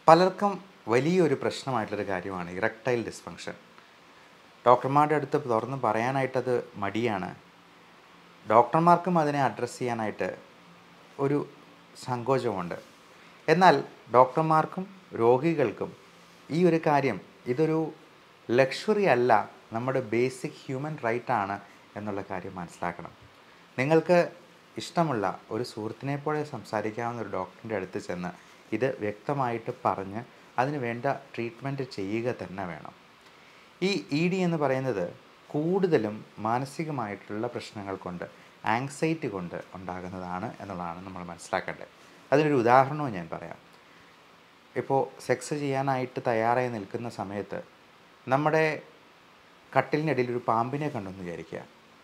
പലർക്കും വലിയൊരു പ്രശ്നമായിട്ടുള്ളൊരു കാര്യമാണ് ഇറക്ടൈൽ ഡിസ്ഫങ്ഷൻ ഡോക്ടർമാരുടെ അടുത്ത് തുറന്ന് പറയാനായിട്ടത് മടിയാണ് ഡോക്ടർമാർക്കും അതിനെ അഡ്രസ്സ് ചെയ്യാനായിട്ട് ഒരു സങ്കോചമുണ്ട് എന്നാൽ ഡോക്ടർമാർക്കും രോഗികൾക്കും ഈ ഒരു കാര്യം ഇതൊരു ലക്ഷറി അല്ല നമ്മുടെ ബേസിക് ഹ്യൂമൻ റൈറ്റ് ആണ് എന്നുള്ള കാര്യം മനസ്സിലാക്കണം നിങ്ങൾക്ക് ഇഷ്ടമുള്ള ഒരു സുഹൃത്തിനെ പോലെ സംസാരിക്കാവുന്ന ഒരു ഡോക്ടറിൻ്റെ അടുത്ത് ചെന്ന് ഇത് വ്യക്തമായിട്ട് പറഞ്ഞ് അതിന് വേണ്ട ട്രീറ്റ്മെൻറ്റ് ചെയ്യുക തന്നെ വേണം ഈ ഇ ഡി എന്ന് പറയുന്നത് കൂടുതലും മാനസികമായിട്ടുള്ള പ്രശ്നങ്ങൾ കൊണ്ട് ആങ്സൈറ്റി കൊണ്ട് ഉണ്ടാകുന്നതാണ് എന്നുള്ളതാണ് നമ്മൾ മനസ്സിലാക്കേണ്ടത് അതിനൊരു ഉദാഹരണവും ഞാൻ പറയാം ഇപ്പോൾ സെക്സ് ചെയ്യാനായിട്ട് തയ്യാറായി നിൽക്കുന്ന സമയത്ത് നമ്മുടെ കട്ടിലിനിടയിൽ ഒരു പാമ്പിനെ കണ്ടെന്ന് വിചാരിക്കുക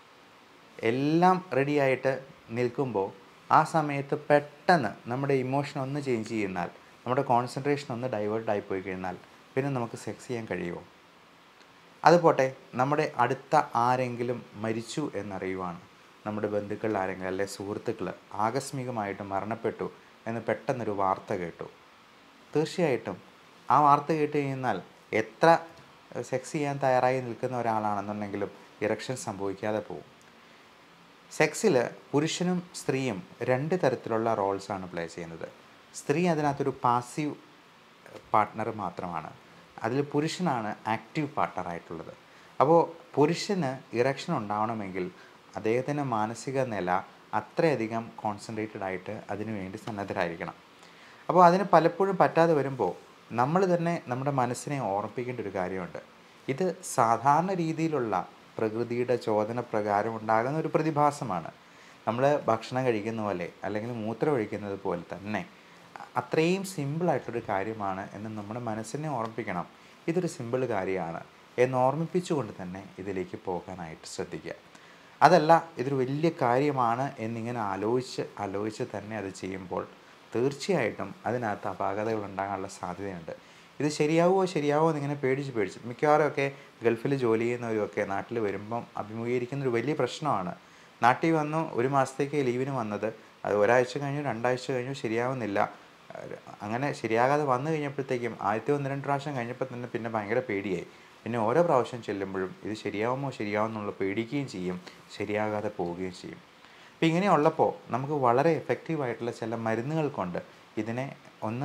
എല്ലാം റെഡിയായിട്ട് നിൽക്കുമ്പോൾ ആ സമയത്ത് പെട്ടെന്ന് നമ്മുടെ ഇമോഷൻ ഒന്ന് ചേഞ്ച് ചെയ്യുന്നാൽ നമ്മുടെ കോൺസെൻട്രേഷൻ ഒന്ന് ഡൈവേർട്ട് ആയി പോയി കഴിഞ്ഞാൽ പിന്നെ നമുക്ക് സെക്സ് ചെയ്യാൻ കഴിയുമോ അതുപോട്ടെ നമ്മുടെ അടുത്ത ആരെങ്കിലും മരിച്ചു എന്നറിയുവാണ് നമ്മുടെ ബന്ധുക്കൾ ആരെങ്കിലും അല്ലെ സുഹൃത്തുക്കൾ ആകസ്മികമായിട്ട് മരണപ്പെട്ടു എന്ന് പെട്ടെന്നൊരു വാർത്ത കേട്ടു തീർച്ചയായിട്ടും ആ വാർത്ത കേട്ട് കഴിഞ്ഞാൽ എത്ര സെക്സ് ചെയ്യാൻ തയ്യാറായി നിൽക്കുന്ന ഒരാളാണെന്നുണ്ടെങ്കിലും ഇറക്ഷൻ സംഭവിക്കാതെ പോകും സെക്സിൽ പുരുഷനും സ്ത്രീയും രണ്ട് തരത്തിലുള്ള റോൾസാണ് പ്ലേ ചെയ്യുന്നത് സ്ത്രീ അതിനകത്തൊരു പാസീവ് പാർട്ട്ണർ മാത്രമാണ് അതിൽ പുരുഷനാണ് ആക്റ്റീവ് പാർട്ട്ണറായിട്ടുള്ളത് അപ്പോൾ പുരുഷന് ഇറക്ഷൻ ഉണ്ടാവണമെങ്കിൽ അദ്ദേഹത്തിൻ്റെ മാനസിക നില അത്രയധികം കോൺസെൻട്രേറ്റഡ് ആയിട്ട് അതിനു വേണ്ടി സന്നദ്ധരായിരിക്കണം അപ്പോൾ അതിന് പലപ്പോഴും പറ്റാതെ വരുമ്പോൾ നമ്മൾ തന്നെ നമ്മുടെ മനസ്സിനെ ഓർമ്മിപ്പിക്കേണ്ട ഒരു കാര്യമുണ്ട് ഇത് സാധാരണ രീതിയിലുള്ള പ്രകൃതിയുടെ ചോദന പ്രകാരം ഉണ്ടാകുന്ന ഒരു പ്രതിഭാസമാണ് നമ്മൾ ഭക്ഷണം കഴിക്കുന്ന പോലെ അല്ലെങ്കിൽ മൂത്രം ഒഴിക്കുന്നത് പോലെ തന്നെ അത്രയും സിമ്പിളായിട്ടൊരു കാര്യമാണ് എന്ന് നമ്മുടെ മനസ്സിനെ ഓർമ്മിപ്പിക്കണം ഇതൊരു സിമ്പിൾ കാര്യമാണ് എന്ന് ഓർമ്മിപ്പിച്ചുകൊണ്ട് തന്നെ ഇതിലേക്ക് പോകാനായിട്ട് ശ്രദ്ധിക്കുക അതല്ല ഇതൊരു വലിയ കാര്യമാണ് എന്നിങ്ങനെ ആലോചിച്ച് ആലോചിച്ച് തന്നെ അത് ചെയ്യുമ്പോൾ തീർച്ചയായിട്ടും അതിനകത്ത് അപാകതകൾ ഉണ്ടാകാനുള്ള സാധ്യതയുണ്ട് ഇത് ശരിയാവുമോ ശരിയാവുമോ എന്നിങ്ങനെ പേടിച്ച് പേടിച്ച് മിക്കവാറും ഒക്കെ ഗൾഫിൽ ജോലി ചെയ്യുന്നവരൊക്കെ നാട്ടിൽ വരുമ്പം അഭിമുഖീകരിക്കുന്ന ഒരു വലിയ പ്രശ്നമാണ് നാട്ടിൽ വന്നു ഒരു മാസത്തേക്ക് ലീവിന് വന്നത് അത് ഒരാഴ്ച കഴിഞ്ഞു രണ്ടാഴ്ച കഴിഞ്ഞു ശരിയാവുന്നില്ല അങ്ങനെ ശരിയാകാതെ വന്നു കഴിഞ്ഞപ്പോഴത്തേക്കും ആദ്യത്തെ ഒന്ന് രണ്ട് പ്രാവശ്യം കഴിഞ്ഞപ്പോൾ തന്നെ പിന്നെ ഭയങ്കര പേടിയായി പിന്നെ ഓരോ പ്രാവശ്യം ചെല്ലുമ്പോഴും ഇത് ശരിയാവുമോ ശരിയാവുമെന്നുള്ള പേടിക്കുകയും ചെയ്യും ശരിയാകാതെ പോവുകയും ചെയ്യും അപ്പോൾ ഇങ്ങനെയുള്ളപ്പോൾ നമുക്ക് വളരെ എഫക്റ്റീവായിട്ടുള്ള ചില മരുന്നുകൾ കൊണ്ട് ഇതിനെ ഒന്ന്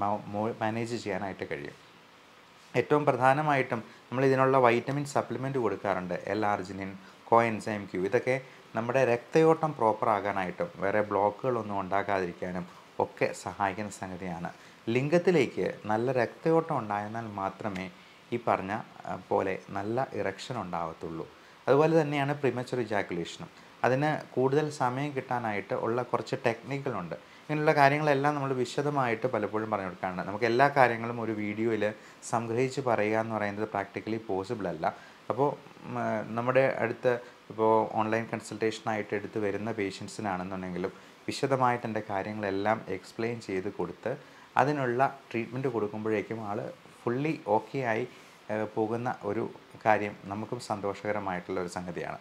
മാനേജ് ചെയ്യാനായിട്ട് കഴിയും ഏറ്റവും പ്രധാനമായിട്ടും നമ്മൾ ഇതിനുള്ള വൈറ്റമിൻ സപ്ലിമെൻറ്റ് കൊടുക്കാറുണ്ട് എൽ ആർജിനിൻ കോഎൻസൈം ക്യൂ ഇതൊക്കെ നമ്മുടെ രക്തയോട്ടം പ്രോപ്പർ ആകാനായിട്ടും വേറെ ബ്ലോക്കുകളൊന്നും ഉണ്ടാകാതിരിക്കാനും ഒക്കെ സഹായിക്കുന്ന സംഗതിയാണ് ലിംഗത്തിലേക്ക് നല്ല രക്തയോട്ടം ഉണ്ടായിരുന്നാൽ മാത്രമേ ഈ പറഞ്ഞ പോലെ നല്ല ഇറക്ഷൻ ഉണ്ടാവത്തുള്ളൂ അതുപോലെ തന്നെയാണ് പ്രിമച്ചുർ ഇജാക്കുലേഷനും അതിന് കൂടുതൽ സമയം കിട്ടാനായിട്ട് ഉള്ള കുറച്ച് ടെക്നിക്കുകളുണ്ട് ഇങ്ങനെയുള്ള കാര്യങ്ങളെല്ലാം നമ്മൾ വിശദമായിട്ട് പലപ്പോഴും പറഞ്ഞു കൊടുക്കാറുണ്ട് നമുക്ക് എല്ലാ കാര്യങ്ങളും ഒരു വീഡിയോയിൽ സംഗ്രഹിച്ച് പറയുക എന്ന് പറയുന്നത് പ്രാക്ടിക്കലി പോസിബിൾ അല്ല അപ്പോൾ നമ്മുടെ അടുത്ത് ഇപ്പോൾ ഓൺലൈൻ കൺസൾട്ടേഷനായിട്ട് എടുത്ത് വരുന്ന പേഷ്യൻസിനാണെന്നുണ്ടെങ്കിലും വിശദമായിട്ട് എൻ്റെ കാര്യങ്ങളെല്ലാം എക്സ്പ്ലെയിൻ ചെയ്ത് കൊടുത്ത് അതിനുള്ള ട്രീറ്റ്മെൻറ്റ് കൊടുക്കുമ്പോഴേക്കും ആൾ ഫുള്ളി ഓക്കെ ആയി പോകുന്ന ഒരു കാര്യം നമുക്കും സന്തോഷകരമായിട്ടുള്ള ഒരു സംഗതിയാണ്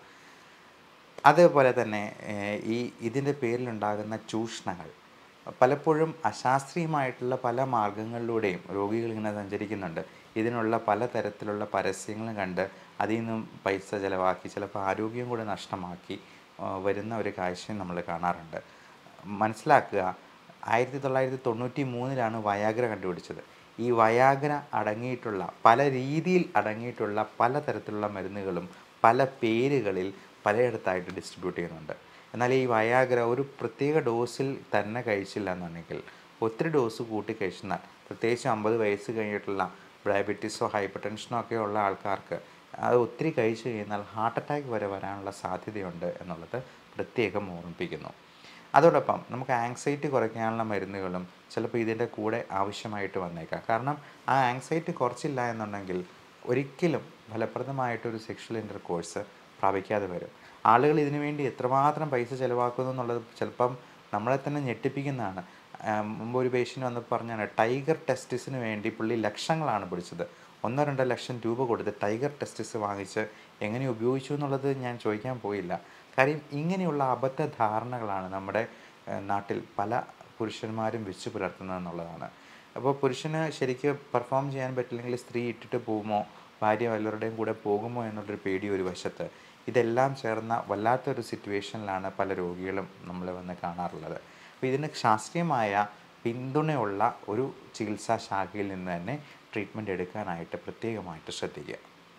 അതേപോലെ തന്നെ ഈ ഇതിൻ്റെ പേരിലുണ്ടാകുന്ന ചൂഷണങ്ങൾ പലപ്പോഴും അശാസ്ത്രീയമായിട്ടുള്ള പല മാർഗങ്ങളിലൂടെയും രോഗികൾ ഇങ്ങനെ സഞ്ചരിക്കുന്നുണ്ട് ഇതിനുള്ള പല തരത്തിലുള്ള പരസ്യങ്ങളും കണ്ട് അതിൽ നിന്നും പൈസ ചിലവാക്കി ചിലപ്പോൾ ആരോഗ്യം കൂടെ നഷ്ടമാക്കി വരുന്ന ഒരു കാഴ്ചയും നമ്മൾ കാണാറുണ്ട് മനസ്സിലാക്കുക ആയിരത്തി തൊള്ളായിരത്തി തൊണ്ണൂറ്റി മൂന്നിലാണ് വയാഗ്ര കണ്ടുപിടിച്ചത് ഈ വയാഗ്ര അടങ്ങിയിട്ടുള്ള പല രീതിയിൽ അടങ്ങിയിട്ടുള്ള പല തരത്തിലുള്ള മരുന്നുകളും പല പേരുകളിൽ പലയിടത്തായിട്ട് ഡിസ്ട്രിബ്യൂട്ട് ചെയ്യുന്നുണ്ട് എന്നാൽ ഈ വയാഗ്ര ഒരു പ്രത്യേക ഡോസിൽ തന്നെ കഴിച്ചില്ല എന്നുണ്ടെങ്കിൽ ഒത്തിരി ഡോസ് കൂട്ടി കഴിച്ചാൽ പ്രത്യേകിച്ച് അമ്പത് വയസ്സ് കഴിഞ്ഞിട്ടുള്ള ഡയബറ്റീസോ ഹൈപ്പർ ടെൻഷനോ ഒക്കെ ഉള്ള ആൾക്കാർക്ക് അത് ഒത്തിരി കഴിച്ചു കഴിഞ്ഞാൽ ഹാർട്ട് അറ്റാക്ക് വരെ വരാനുള്ള സാധ്യതയുണ്ട് എന്നുള്ളത് പ്രത്യേകം ഓർമ്മിപ്പിക്കുന്നു അതോടൊപ്പം നമുക്ക് ആങ്സൈറ്റി കുറയ്ക്കാനുള്ള മരുന്നുകളും ചിലപ്പോൾ ഇതിൻ്റെ കൂടെ ആവശ്യമായിട്ട് വന്നേക്കാം കാരണം ആ ആങ്സൈറ്റി കുറച്ചില്ല എന്നുണ്ടെങ്കിൽ ഒരിക്കലും ഫലപ്രദമായിട്ടൊരു സെക്ഷൽ ഇൻ്റർകോഴ്സ് പ്രാപിക്കാതെ വരും ആളുകൾ ഇതിനു വേണ്ടി എത്രമാത്രം പൈസ ചിലവാക്കുന്നു എന്നുള്ളത് ചിലപ്പം നമ്മളെ തന്നെ ഞെട്ടിപ്പിക്കുന്നതാണ് മുമ്പ് ഒരു പേഷ്യൻ്റ് വന്ന് പറഞ്ഞാണ് ടൈഗർ ടെസ്റ്റിസിന് വേണ്ടി പുള്ളി ലക്ഷങ്ങളാണ് പിടിച്ചത് ഒന്നോ രണ്ടോ ലക്ഷം രൂപ കൊടുത്ത് ടൈഗർ ടെസ്റ്റിസ് വാങ്ങിച്ച് എങ്ങനെ ഉപയോഗിച്ചു എന്നുള്ളത് ഞാൻ ചോദിക്കാൻ പോയില്ല കാര്യം ഇങ്ങനെയുള്ള അബദ്ധ ധാരണകളാണ് നമ്മുടെ നാട്ടിൽ പല പുരുഷന്മാരും വെച്ച് പുലർത്തുന്നത് എന്നുള്ളതാണ് അപ്പോൾ പുരുഷന് ശരിക്ക് പെർഫോം ചെയ്യാൻ പറ്റില്ലെങ്കിൽ സ്ത്രീ ഇട്ടിട്ട് പോകുമോ ഭാര്യ വല്ലവരുടെയും കൂടെ പോകുമോ എന്നുള്ളൊരു പേടി ഒരു വശത്ത് ഇതെല്ലാം ചേർന്ന വല്ലാത്തൊരു സിറ്റുവേഷനിലാണ് പല രോഗികളും നമ്മൾ വന്ന് കാണാറുള്ളത് അപ്പോൾ ഇതിന് ശാസ്ത്രീയമായ പിന്തുണയുള്ള ഒരു ചികിത്സാ ശാഖയിൽ നിന്ന് തന്നെ ട്രീറ്റ്മെൻറ്റ് എടുക്കാനായിട്ട് പ്രത്യേകമായിട്ട് ശ്രദ്ധിക്കുക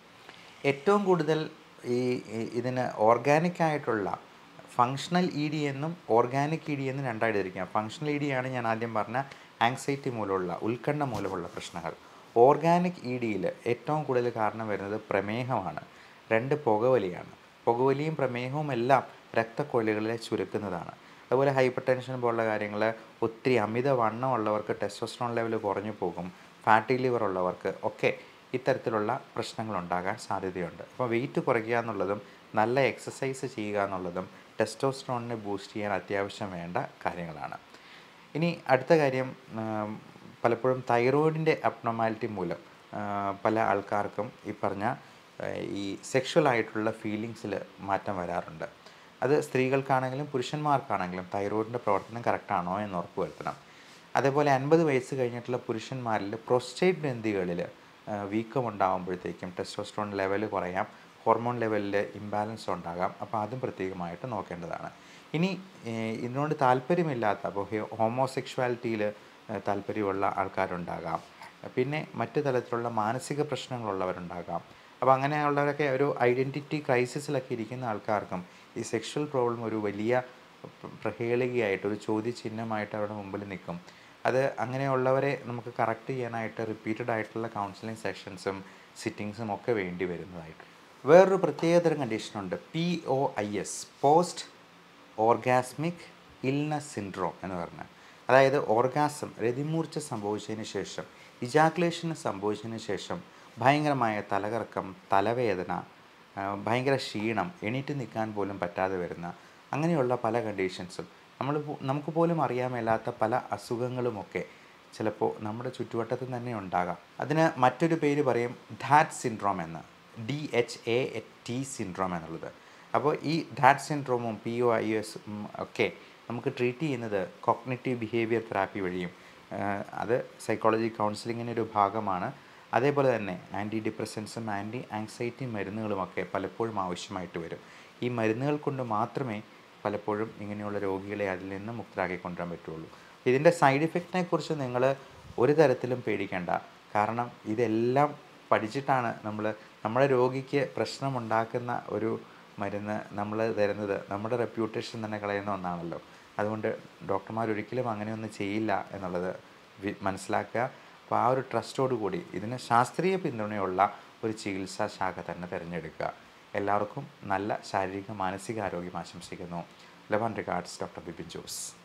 ഏറ്റവും കൂടുതൽ ഈ ഈ- ഇതിന് ഓർഗാനിക് ആയിട്ടുള്ള ഫങ്ഷണൽ ഇ ഡി എന്നും ഓർഗാനിക് ഇ ഡി എന്നും രണ്ടായിട്ട് തിരിക്കാം ഫങ്ഷണൽ ഇ ഡി ആണ് ഞാൻ ആദ്യം പറഞ്ഞ ആങ്സൈറ്റി മൂലമുള്ള ഉത്കണ്ഠ മൂലമുള്ള പ്രശ്നങ്ങൾ ഓർഗാനിക് ഇ ഡിയിൽ ഏറ്റവും കൂടുതൽ കാരണം വരുന്നത് പ്രമേഹമാണ് രണ്ട് പുകവലിയാണ് പുകവലിയും പ്രമേഹവും എല്ലാം രക്തക്കൊള്ളികളെ ചുരുക്കുന്നതാണ് അതുപോലെ ഹൈപ്പർ ടെൻഷൻ പോലുള്ള കാര്യങ്ങൾ ഒത്തിരി അമിത വണ്ണമുള്ളവർക്ക് ടെസ്റ്റോസ്ട്രോൺ ലെവൽ കുറഞ്ഞു പോകും ഫാറ്റി ലിവർ ഉള്ളവർക്ക് ഒക്കെ ഇത്തരത്തിലുള്ള പ്രശ്നങ്ങൾ ഉണ്ടാകാൻ സാധ്യതയുണ്ട് അപ്പോൾ വെയിറ്റ് കുറയ്ക്കുക എന്നുള്ളതും നല്ല എക്സസൈസ് ചെയ്യുക എന്നുള്ളതും ടെസ്റ്റോസ്ട്രോണിനെ ബൂസ്റ്റ് ചെയ്യാൻ അത്യാവശ്യം വേണ്ട കാര്യങ്ങളാണ് ഇനി അടുത്ത കാര്യം ഉം, പലപ്പോഴും തൈറോയിഡിൻ്റെ അബ്നോമാലിറ്റി മൂലം ആ, പല ആൾക്കാർക്കും ഈ പറഞ്ഞ ആ, ഈ സെക്ഷൽ ആയിട്ടുള്ള ഫീലിങ്സിൽ മാറ്റം വരാറുണ്ട് അത് സ്ത്രീകൾക്കാണെങ്കിലും പുരുഷന്മാർക്കാണെങ്കിലും തൈറോയിഡിൻ്റെ പ്രവർത്തനം കറക്റ്റാണോ എന്ന് ഉറപ്പ് വരുത്തണം അതേപോലെ അൻപത് വയസ്സ് കഴിഞ്ഞിട്ടുള്ള പുരുഷന്മാരിൽ പ്രൊസ്റ്റേറ്റ് ഗ്രന്ഥികളിൽ വീക്കം ഉണ്ടാകുമ്പോഴത്തേക്കും ടെസ്റ്റോസ്ട്രോൺ ലെവൽ കുറയാം ഹോർമോൺ ലെവലിൽ ഇംബാലൻസ് ഉണ്ടാകാം അപ്പോൾ അതും പ്രത്യേകമായിട്ട് നോക്കേണ്ടതാണ് ഇനി ഏഹ്, ഇതിനോട് താല്പര്യമില്ലാത്ത അപ്പോൾ ഹോമോസെക്ഷുവാലിറ്റിയിൽ താല്പര്യമുള്ള ആൾക്കാരുണ്ടാകാം പിന്നെ മറ്റു തരത്തിലുള്ള മാനസിക പ്രശ്നങ്ങളുള്ളവരുണ്ടാകാം അപ്പോൾ അങ്ങനെയുള്ളവരൊക്കെ ഒരു ഐഡൻറ്റിറ്റി ക്രൈസിസിലൊക്കെ ഇരിക്കുന്ന ആൾക്കാർക്കും ഈ സെക്ഷൽ പ്രോബ്ലം ഒരു വലിയ പ്ര- പ്രഹേളികയായിട്ട് ഒരു ചോദ്യചിഹ്നമായിട്ട് അവരുടെ മുമ്പിൽ നിൽക്കും അത് അങ്ങനെയുള്ളവരെ നമുക്ക് കറക്റ്റ് ചെയ്യാനായിട്ട് റിപ്പീറ്റഡ് ആയിട്ടുള്ള കൗൺസിലിംഗ് സെഷൻസും സിറ്റിങ്സും ഒക്കെ വേണ്ടി വരുന്നതായിട്ട് വേറൊരു പ്രത്യേകതരം കണ്ടീഷനുണ്ട് P O I S post orgasmic illness syndrome എന്ന് പറഞ്ഞാൽ അതായത് ഓർഗാസം രതിമൂർച്ച സംഭവിച്ചതിന് ശേഷം ഇജാക്കുലേഷന് സംഭവിച്ചതിന് ശേഷം ഭയങ്കരമായ തലകറക്കം തലവേദന ആ, ഭയങ്കര ക്ഷീണം എണീറ്റ് നിൽക്കാൻ പോലും പറ്റാതെ വരുന്ന അങ്ങനെയുള്ള പല കണ്ടീഷൻസും നമ്മൾ പോ- നമുക്ക് പോലും അറിയാൻ മേലാത്ത പല അസുഖങ്ങളുമൊക്കെ ചിലപ്പോൾ നമ്മുടെ ചുറ്റുവട്ടത്തിൽ തന്നെ ഉണ്ടാകാം അതിന് മറ്റൊരു പേര് പറയും ഡാറ്റ് സിൻഡ്രോം എന്ന് D H A T syndrome എന്നുള്ളത് അപ്പോൾ ഈ ഡാറ്റ് സിൻഡ്രോമും പി ഒ ഐ എസ് ഒക്കെ നമുക്ക് ട്രീറ്റ് ചെയ്യുന്നത് കോഗ്നിറ്റീവ് ബിഹേവിയർ തെറാപ്പി വഴിയും ആ, അത് സൈക്കോളജി കൗൺസിലിങ്ങിൻ്റെ ഒരു ഭാഗമാണ് അതേപോലെ തന്നെ ആൻറ്റി ഡിപ്രസൻസും ആൻറ്റി ആങ്സൈറ്റി മരുന്നുകളുമൊക്കെ പലപ്പോഴും ആവശ്യമായിട്ട് വരും ഈ മരുന്നുകൾ കൊണ്ട് മാത്രമേ പലപ്പോഴും ഇങ്ങനെയുള്ള രോഗികളെ അതിൽ നിന്ന് മുക്തരാക്കി കൊണ്ടുവരാൻ പറ്റുള്ളൂ ഇതിൻ്റെ സൈഡ് ഇഫക്റ്റിനെ കുറിച്ച് നിങ്ങൾ ഒരു തരത്തിലും പേടിക്കേണ്ട കാരണം ഇതെല്ലാം പഠിച്ചിട്ടാണ് നമ്മൾ നമ്മുടെ രോഗിക്ക് പ്രശ്നമുണ്ടാക്കുന്ന ഒരു മരുന്ന് നമ്മൾ തരുന്നത് നമ്മുടെ റെപ്യൂട്ടേഷൻ തന്നെ കളയുന്ന ഒന്നാണല്ലോ അതുകൊണ്ട് ഡോക്ടർമാർ ഒരിക്കലും അങ്ങനെയൊന്നും ചെയ്യില്ല എന്നുള്ളത് വി- മനസ്സിലാക്കുക അപ്പോൾ ആ ഒരു ട്രസ്റ്റോടു കൂടി ഇതിന് ശാസ്ത്രീയ പിന്തുണയുള്ള ഒരു ചികിത്സാ ശാഖ തന്നെ തിരഞ്ഞെടുക്കുക എല്ലാവർക്കും നല്ല ശാരീരിക മാനസിക ആരോഗ്യം ആശംസിക്കുന്നു love and regards doctor Bipin Jose